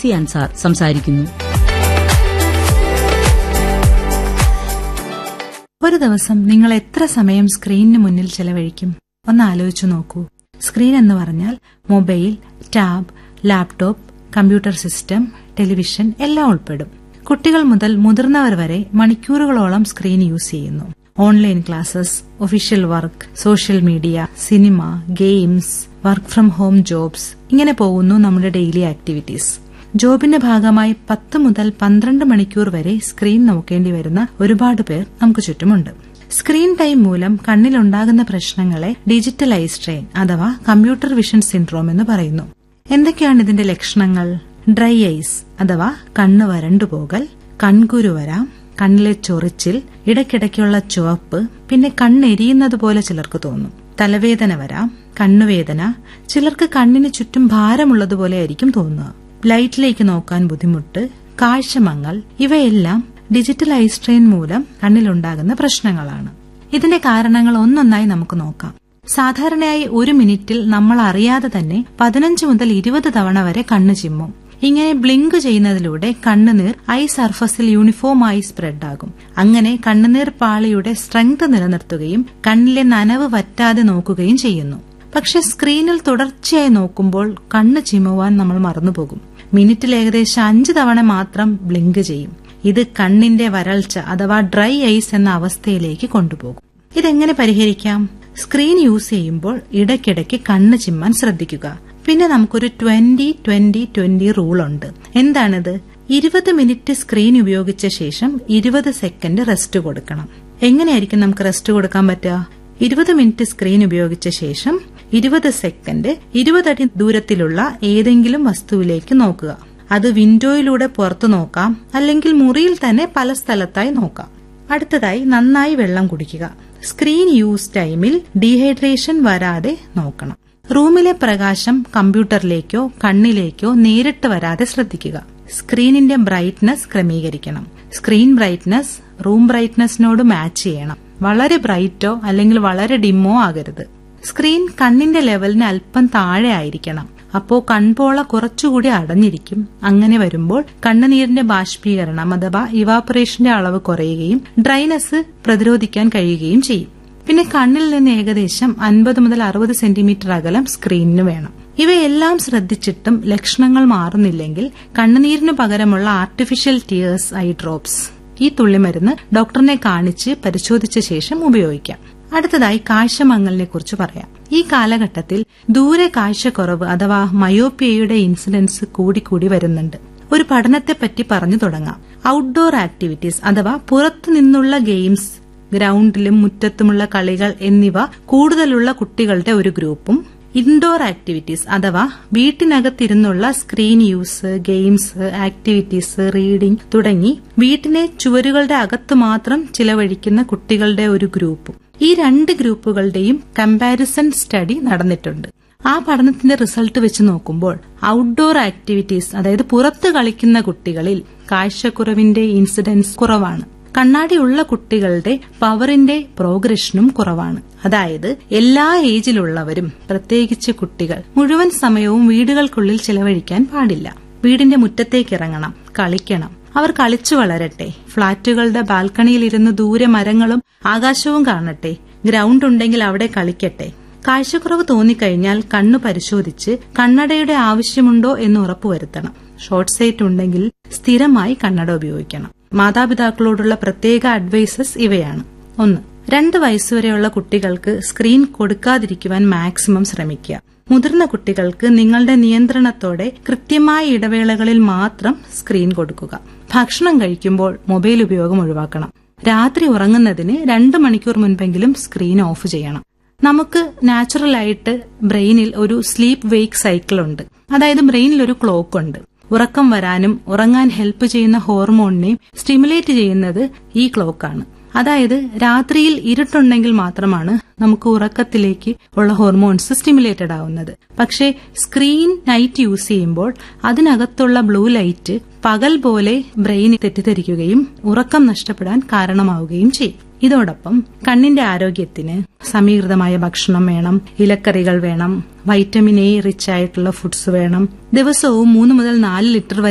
ലിൻസി അൻസാർ സംസാരിക്കുന്നു ഒരു ദിവസം നിങ്ങൾ എത്ര സമയം സ്ക്രീനിന് മുന്നിൽ ചെലവഴിക്കും ഒന്ന് ആലോചിച്ചു നോക്കൂ സ്ക്രീൻ എന്ന് പറഞ്ഞാൽ mobile tab laptop computer system television എല്ലാം ഉൾപ്പെടും കുട്ടികൾ മുതൽ മുതിർന്നവർ വരെ മണിക്കൂറുകളോളം സ്ക്രീൻ യൂസ് ചെയ്യുന്നു online classes official work social media cinema games work from home jobs ഇങ്ങനെ പോകുന്നു നമ്മുടെ ഡെയിലി ആക്ടിവിറ്റീസ് ജോബിന്റെ ഭാഗമായി പത്ത് മുതൽ പന്ത്രണ്ട് മണിക്കൂർ വരെ സ്ക്രീൻ നോക്കേണ്ടി വരുന്ന ഒരുപാട് പേർ നമുക്ക് ചുറ്റുമുണ്ട് സ്ക്രീൻ ടൈം മൂലം കണ്ണിലുണ്ടാകുന്ന പ്രശ്നങ്ങളെ ഡിജിറ്റൽ ഐ സ്ട്രെയിൻ അഥവാ കമ്പ്യൂട്ടർ വിഷൻ സിൻഡ്രോം എന്ന് പറയുന്നു എന്തൊക്കെയാണ് ഇതിന്റെ ലക്ഷണങ്ങൾ ഡ്രൈ ഐസ് അഥവാ കണ്ണ് വരണ്ടുപോകൽ കൺകുരു വരാം കണ്ണിലെ ചൊറിച്ചിൽ ഇടയ്ക്കിടയ്ക്കുള്ള ചുവപ്പ് പിന്നെ കണ്ണെരിയുന്നത് പോലെ ചിലർക്ക് തോന്നും തലവേദന വരാം കണ്ണുവേദന ചിലർക്ക് കണ്ണിന് ചുറ്റും ഭാരമുള്ളതുപോലെ ആയിരിക്കും തോന്നുക ലൈറ്റിലേക്ക് നോക്കാൻ ബുദ്ധിമുട്ട് കാഴ്ചമങ്ങൽ ഇവയെല്ലാം ഡിജിറ്റൽ ഐ സ്ട്രെയിൻ മൂലം കണ്ണിലുണ്ടാകുന്ന പ്രശ്നങ്ങളാണ് ഇതിന്റെ കാരണങ്ങൾ ഒന്നൊന്നായി നമുക്ക് നോക്കാം സാധാരണയായി ഒരു മിനിറ്റിൽ നമ്മൾ അറിയാതെ തന്നെ പതിനഞ്ച് മുതൽ ഇരുപത് തവണ വരെ കണ്ണ് ചിമ്മും ഇങ്ങനെ ബ്ലിങ്ക് ചെയ്യുന്നതിലൂടെ കണ്ണുനീർ ഐ സർഫസിൽ യൂണിഫോമായി സ്പ്രെഡ് ആകും അങ്ങനെ കണ്ണുനീർ പാളിയുടെ സ്ട്രെങ്ത് നിലനിർത്തുകയും കണ്ണിലെ നനവ് വറ്റാതെ നോക്കുകയും ചെയ്യുന്നു പക്ഷെ സ്ക്രീനിൽ തുടർച്ചയായി നോക്കുമ്പോൾ കണ്ണ് ചിമ്മുവാൻ നമ്മൾ മറന്നുപോകും മിനിറ്റിൽ ഏകദേശം അഞ്ച് തവണ മാത്രം ബ്ലിങ്ക് ചെയ്യും ഇത് കണ്ണിന്റെ വരൾച്ച അഥവാ ഡ്രൈ ഐസ് എന്ന അവസ്ഥയിലേക്ക് കൊണ്ടുപോകും ഇതെങ്ങനെ പരിഹരിക്കാം സ്ക്രീൻ യൂസ് ചെയ്യുമ്പോൾ ഇടയ്ക്കിടയ്ക്ക് കണ്ണ് ചിമ്മാൻ ശ്രദ്ധിക്കുക പിന്നെ നമുക്കൊരു ട്വന്റി ട്വന്റി ട്വന്റി റൂൾ ഉണ്ട് എന്താണിത് ഇരുപത് മിനിറ്റ് സ്ക്രീൻ ഉപയോഗിച്ച ശേഷം ഇരുപത് സെക്കൻഡ് റെസ്റ്റ് കൊടുക്കണം എങ്ങനെയായിരിക്കും നമുക്ക് റെസ്റ്റ് കൊടുക്കാൻ പറ്റുക ഇരുപത് മിനിറ്റ് സ്ക്രീൻ ഉപയോഗിച്ച ശേഷം ഇരുപത് സെക്കൻഡ് ഇരുപതടി ദൂരത്തിലുള്ള ഏതെങ്കിലും വസ്തുവിലേക്ക് നോക്കുക അത് വിൻഡോയിലൂടെ പുറത്തു നോക്കാം അല്ലെങ്കിൽ മുറിയിൽ തന്നെ പല സ്ഥലത്തായി നോക്കാം അടുത്തതായി നന്നായി വെള്ളം കുടിക്കുക സ്ക്രീൻ യൂസ് ടൈമിൽ ഡീഹൈഡ്രേഷൻ വരാതെ നോക്കണം റൂമിലെ പ്രകാശം കമ്പ്യൂട്ടറിലേക്കോ കണ്ണിലേക്കോ നേരിട്ട് വരാതെ ശ്രദ്ധിക്കുക സ്ക്രീനിന്റെ ബ്രൈറ്റ്നസ് ക്രമീകരിക്കണം സ്ക്രീൻ ബ്രൈറ്റ്നസ് റൂം ബ്രൈറ്റ്നസിനോട് മാച്ച് ചെയ്യണം വളരെ ബ്രൈറ്റോ അല്ലെങ്കിൽ വളരെ ഡിമ്മോ ആകരുത് സ്ക്രീൻ കണ്ണിന്റെ ലെവലിന് അല്പം താഴെ ആയിരിക്കണം അപ്പോ കൺപോള കുറച്ചുകൂടി അടഞ്ഞിരിക്കും അങ്ങനെ വരുമ്പോൾ കണ്ണുനീരിന്റെ ബാഷ്പീകരണം അഥവാ ഇവാപറേഷന്റെ അളവ് കുറയുകയും ഡ്രൈനസ് പ്രതിരോധിക്കാൻ കഴിയുകയും ചെയ്യും പിന്നെ കണ്ണിൽ നിന്ന് ഏകദേശം അൻപത് മുതൽ അറുപത് സെന്റിമീറ്റർ അകലം സ്ക്രീനിന് വേണം ഇവയെല്ലാം ശ്രദ്ധിച്ചിട്ടും ലക്ഷണങ്ങൾ മാറുന്നില്ലെങ്കിൽ കണ്ണുനീരിനു പകരമുള്ള ആർട്ടിഫിഷ്യൽ ടിയേഴ്സ് ഐ ഡ്രോപ്സ് ഈ തുള്ളിമരുന്ന് ഡോക്ടറിനെ കാണിച്ച് പരിശോധിച്ച ശേഷം ഉപയോഗിക്കാം അടുത്തതായി കാഴ്ചമങ്ങലിനെ കുറിച്ച് പറയാം ഈ കാലഘട്ടത്തിൽ ദൂരെ കാഴ്ചക്കുറവ് അഥവാ മയോപ്പിയയുടെ ഇൻസിഡൻസ് കൂടിക്കൂടി വരുന്നുണ്ട് ഒരു പഠനത്തെപ്പറ്റി പറഞ്ഞു തുടങ്ങാം ഔട്ട്ഡോർ ആക്ടിവിറ്റീസ് അഥവാ പുറത്തു നിന്നുള്ള ഗെയിംസ് ഗ്രൗണ്ടിലും മുറ്റത്തുമുള്ള കളികൾ എന്നിവ കൂടുതലുള്ള കുട്ടികളുടെ ഒരു ഗ്രൂപ്പും ഇൻഡോർ ആക്ടിവിറ്റീസ് അഥവാ വീട്ടിനകത്തിരുന്നുള്ള screen use games activities reading തുടങ്ങി വീട്ടിനെ ചുവരുകളുടെ അകത്ത് മാത്രം ചിലവഴിക്കുന്ന കുട്ടികളുടെ ഒരു ഗ്രൂപ്പും ഈ രണ്ട് ഗ്രൂപ്പുകളുടെയും കമ്പാരിസൺ സ്റ്റഡി നടന്നിട്ടുണ്ട് ആ പഠനത്തിന്റെ റിസൾട്ട് വെച്ച് നോക്കുമ്പോൾ ഔട്ട്ഡോർ ആക്ടിവിറ്റീസ് അതായത് പുറത്ത് കളിക്കുന്ന കുട്ടികളിൽ കാഴ്ചക്കുറവിന്റെ ഇൻസിഡൻസ് കുറവാണ് കണ്ണാടിയുള്ള കുട്ടികളുടെ പവറിന്റെ പ്രോഗ്രഷനും കുറവാണ് അതായത് എല്ലാ ഏജിലുള്ളവരും പ്രത്യേകിച്ച് കുട്ടികൾ മുഴുവൻ സമയവും വീടുകൾക്കുള്ളിൽ ചിലവഴിക്കാൻ പാടില്ല വീടിന്റെ മുറ്റത്തേക്ക് ഇറങ്ങണം കളിക്കണം അവർ കളിച്ചു വളരട്ടെ ഫ്ളാറ്റുകളുടെ ബാൽക്കണിയിലിരുന്ന് ദൂരെ മരങ്ങളും ആകാശവും കാണട്ടെ ഗ്രൗണ്ട് ഉണ്ടെങ്കിൽ അവിടെ കളിക്കട്ടെ കാഴ്ചക്കുറവ് തോന്നിക്കഴിഞ്ഞാൽ കണ്ണു പരിശോധിച്ച് കണ്ണടയുടെ ആവശ്യമുണ്ടോ എന്ന് ഉറപ്പുവരുത്തണം ഷോർട്ട് സൈറ്റ് ഉണ്ടെങ്കിൽ സ്ഥിരമായി കണ്ണട ഉപയോഗിക്കണം മാതാപിതാക്കളോടുള്ള പ്രത്യേക അഡ്വൈസസ് ഇവയാണ് ഒന്ന് രണ്ട് വയസ്സുവരെയുള്ള കുട്ടികൾക്ക് സ്ക്രീൻ കൊടുക്കാതിരിക്കുവാൻ മാക്സിമം ശ്രമിക്കുക മുതിർന്ന കുട്ടികൾക്ക് നിങ്ങളുടെ നിയന്ത്രണത്തോടെ കൃത്യമായ ഇടവേളകളിൽ മാത്രം സ്ക്രീൻ കൊടുക്കുക ഭക്ഷണം കഴിക്കുമ്പോൾ മൊബൈൽ ഉപയോഗം ഒഴിവാക്കണം രാത്രി ഉറങ്ങുന്നതിന് രണ്ട് മണിക്കൂർ മുൻപെങ്കിലും സ്ക്രീൻ ഓഫ് ചെയ്യണം നമുക്ക് നാച്ചുറലായിട്ട് ബ്രെയിനിൽ ഒരു സ്ലീപ്പ് വെയ്ക്ക് സൈക്കിൾ ഉണ്ട് അതായത് ബ്രെയിനിൽ ഒരു ക്ലോക്ക് ഉണ്ട് ഉറക്കം വരാനും ഉറങ്ങാൻ ഹെൽപ്പ് ചെയ്യുന്ന ഹോർമോണിനെയും സ്റ്റിമുലേറ്റ് ചെയ്യുന്നത് ഈ ക്ലോക്കാണ് അതായത് രാത്രിയിൽ ഇരുട്ടുണ്ടെങ്കിൽ മാത്രമാണ് നമുക്ക് ഉറക്കത്തിലേക്ക് ഉള്ള ഹോർമോൺസ് സ്റ്റിമുലേറ്റഡ് ആവുന്നത് പക്ഷേ സ്ക്രീൻ നൈറ്റ് യൂസ് ചെയ്യുമ്പോൾ അതിനകത്തുള്ള ബ്ലൂ ലൈറ്റ് പകൽ പോലെ ബ്രെയിൻ തെറ്റിദ്ധരിക്കുകയും ഉറക്കം നഷ്ടപ്പെടാൻ കാരണമാവുകയും ചെയ്യും ഇതോടൊപ്പം കണ്ണിന്റെ ആരോഗ്യത്തിന് സമീകൃതമായ ഭക്ഷണം വേണം ഇലക്കറികൾ വേണം വൈറ്റമിൻ എ റിച്ച് ആയിട്ടുള്ള ഫുഡ്സ് വേണം ദിവസവും മൂന്ന് മുതൽ നാല് ലിറ്റർ വരെ